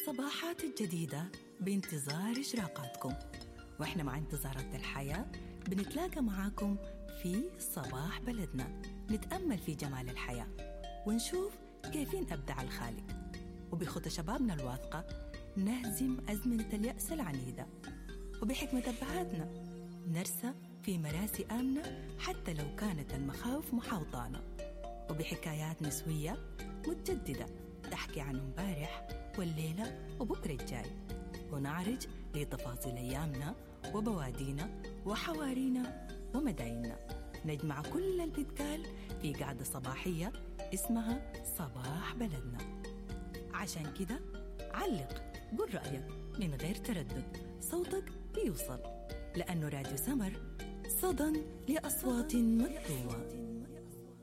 الصباحات الجديدة بانتظار إشراقاتكم وإحنا مع انتظارات الحياة بنتلاقى معاكم في صباح بلدنا نتأمل في جمال الحياة ونشوف كيفين أبدع الخالق وبخطى شبابنا الواثقة نهزم أزمنة اليأس العنيدة وبحكمة أبهاتنا نرسى في مراسي آمنة حتى لو كانت المخاوف محاوطانا وبحكايات نسوية متجددة تحكي عن امبارح والليلة وبكرة الجاي ونعرج لتفاصيل أيامنا وبوادينا وحوارينا ومدايننا نجمع كل اللي بيتقال في قعدة صباحية اسمها صباح بلدنا عشان كده علق قل رأيك من غير تردد صوتك بيوصل لأنه راديو سمر صدى لأصوات مكتومة